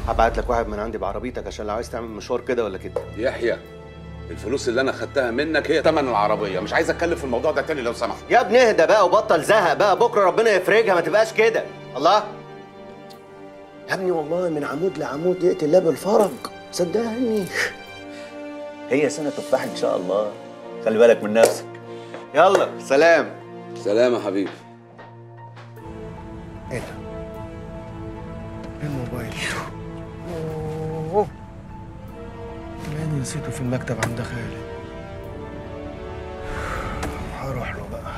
هبعت لك واحد من عندي بعربيتك عشان لو عايز تعمل مشوار كده ولا كده يحيى الفلوس اللي انا خدتها منك هي ثمن العربيه مش عايز اتكلم في الموضوع ده تاني لو سمحت يا ابني اهدى بقى وبطل زهق بقى بكره ربنا يفرجها ما تبقاش كده الله يا ابني والله من عمود لعمود يقتل الله بالفرج صدقني هي سنه تفاح ان شاء الله خلي بالك من نفسك يلا سلام سلام يا حبيبي ايه ده الموبايل كمان نسيته في المكتب عند خالد هروح له بقى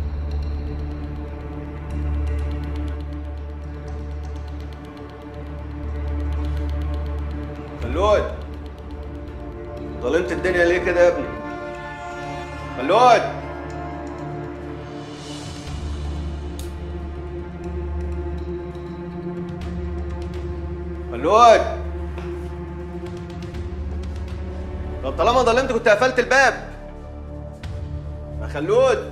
خلود ظلمت الدنيا ليه كده يا ابني خلود خلود طب طالما ظلمت كنت قفلت الباب يا خلود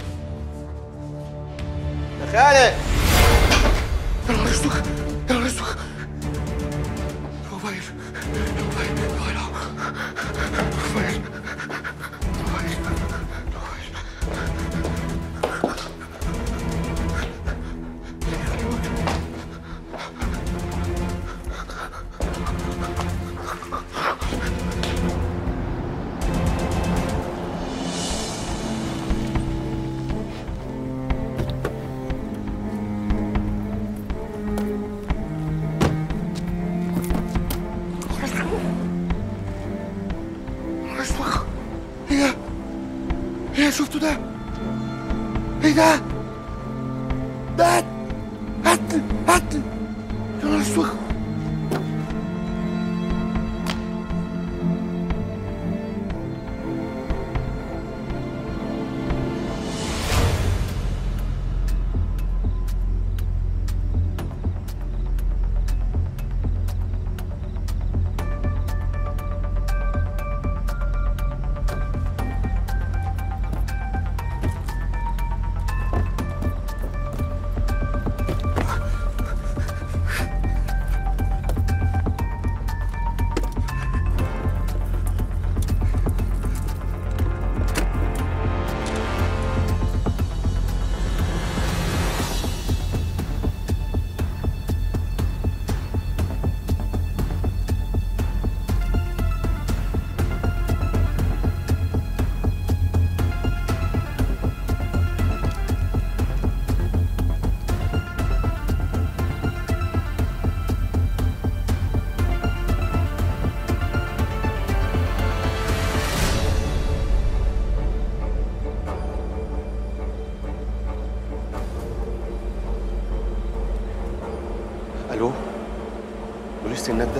يا خالد يا نهار اسود يا نهار اسود موبايل موبايل موبايل موبايل اسمع ايه ده؟ ايه شفتوا ده؟ ايه ده؟ ده هات هات يا نهار اسود الو بوليس النجدة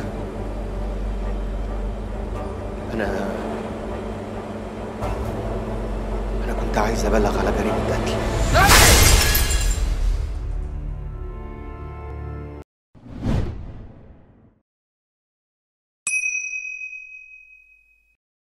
انا انا كنت عايز ابلغ على جريمة قتل